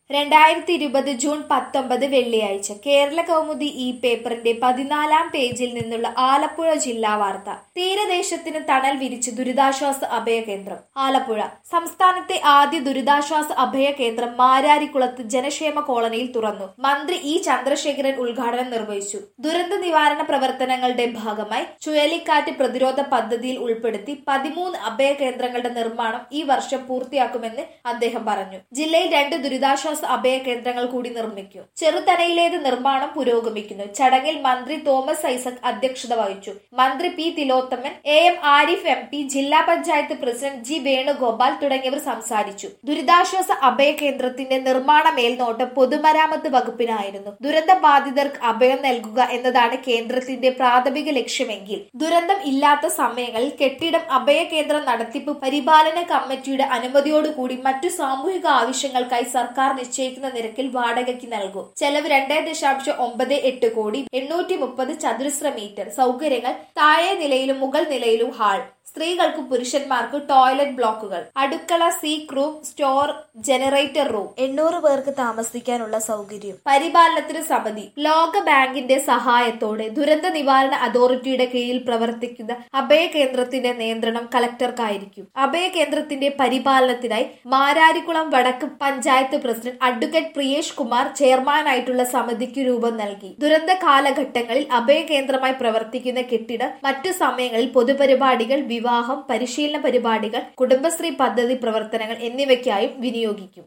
രണ്ടായിരത്തി ഇരുപത് ജൂൺ പത്തൊമ്പത് വെള്ളിയാഴ്ച കേരള കൗമുദി ഈ പേപ്പറിന്റെ പതിനാലാം പേജിൽ നിന്നുള്ള ആലപ്പുഴ ജില്ലാ വാർത്ത തീരദേശത്തിന് തണൽ വിരിച്ച് ദുരിതാശ്വാസ അഭയകേന്ദ്രം ആലപ്പുഴ സംസ്ഥാനത്തെ ആദ്യ ദുരിതാശ്വാസ അഭയകേന്ദ്രം മാരാരിക്കുളത്ത് ജനക്ഷേമ കോളനിയിൽ തുറന്നു മന്ത്രി ഇ ചന്ദ്രശേഖരൻ ഉദ്ഘാടനം നിർവഹിച്ചു ദുരന്ത നിവാരണ പ്രവർത്തനങ്ങളുടെ ഭാഗമായി ചുഴലിക്കാറ്റ് പ്രതിരോധ പദ്ധതിയിൽ ഉൾപ്പെടുത്തി പതിമൂന്ന് അഭയകേന്ദ്രങ്ങളുടെ നിർമ്മാണം ഈ വർഷം പൂർത്തിയാക്കുമെന്ന് അദ്ദേഹം പറഞ്ഞു ജില്ലയിൽ രണ്ട് ദുരിതാശ്വാസ അഭയ കേന്ദ്രങ്ങൾ കൂടി നിർമ്മിക്കും ചെറുതനയിലേത് നിർമ്മാണം പുരോഗമിക്കുന്നു ചടങ്ങിൽ മന്ത്രി തോമസ് ഐസക് അധ്യക്ഷത വഹിച്ചു മന്ത്രി P Thilothaman A M Arif M P ജില്ലാ പഞ്ചായത്ത് പ്രസിഡന്റ് ജി വേണുഗോപാൽ തുടങ്ങിയവർ സംസാരിച്ചു ദുരിതാശ്വാസ അഭയ കേന്ദ്രത്തിന്റെ നിർമ്മാണ മേൽനോട്ടം പൊതുമരാമത്ത് വകുപ്പിനായിരുന്നു ദുരന്ത ബാധിതർക്ക് അഭയം നൽകുക എന്നതാണ് കേന്ദ്രത്തിന്റെ പ്രാഥമിക ലക്ഷ്യമെങ്കിൽ ദുരന്തം ഇല്ലാത്ത സമയങ്ങളിൽ കെട്ടിടം അഭയ കേന്ദ്രം നടത്തിപ്പ് പരിപാലന കമ്മിറ്റിയുടെ അനുമതിയോടുകൂടി മറ്റു സാമൂഹിക ആവശ്യങ്ങൾക്കായി സർക്കാർ നിശ്ചയിക്കുന്ന നിരക്കിൽ വാടകയ്ക്ക് നൽകും ചെലവ് രണ്ടേ ദശാംശം ഒമ്പത് എട്ട് കോടി എണ്ണൂറ്റി മുപ്പത് ചതുരശ്ര മീറ്റർ സൗകര്യങ്ങൾ താഴെ നിലയിലും മുകൾ നിലയിലും ഹാൾ സ്ത്രീകൾക്കും പുരുഷന്മാർക്കും ടോയ്ലറ്റ് ബ്ലോക്കുകൾ അടുക്കള sick room store generator room എണ്ണൂറ് പേർക്ക് താമസിക്കാനുള്ള സൗകര്യം പരിപാലനത്തിന് സമിതി ലോക ബാങ്കിന്റെ സഹായത്തോടെ ദുരന്ത നിവാരണ അതോറിറ്റിയുടെ കീഴിൽ പ്രവർത്തിക്കുന്ന അഭയ കേന്ദ്രത്തിന്റെ നിയന്ത്രണം കലക്ടർക്കായിരിക്കും അഭയ കേന്ദ്രത്തിന്റെ പരിപാലനത്തിനായി മാരാരിക്കുളം വടക്ക് പഞ്ചായത്ത് പ്രസിഡന്റ് അഡ്വക്കേറ്റ് പ്രിയേഷ് കുമാർ ചെയർമാനായിട്ടുള്ള സമിതിക്ക് രൂപം നൽകി ദുരന്ത കാലഘട്ടങ്ങളിൽ അഭയ കേന്ദ്രമായി പ്രവർത്തിക്കുന്ന കെട്ടിടം മറ്റു സമയങ്ങളിൽ പൊതുപരിപാടികൾ വിവാഹം പരിശീലന പരിപാടികൾ കുടുംബശ്രീ പദ്ധതി പ്രവർത്തനങ്ങൾ എന്നിവയ്ക്കായും വിനിയോഗിക്കും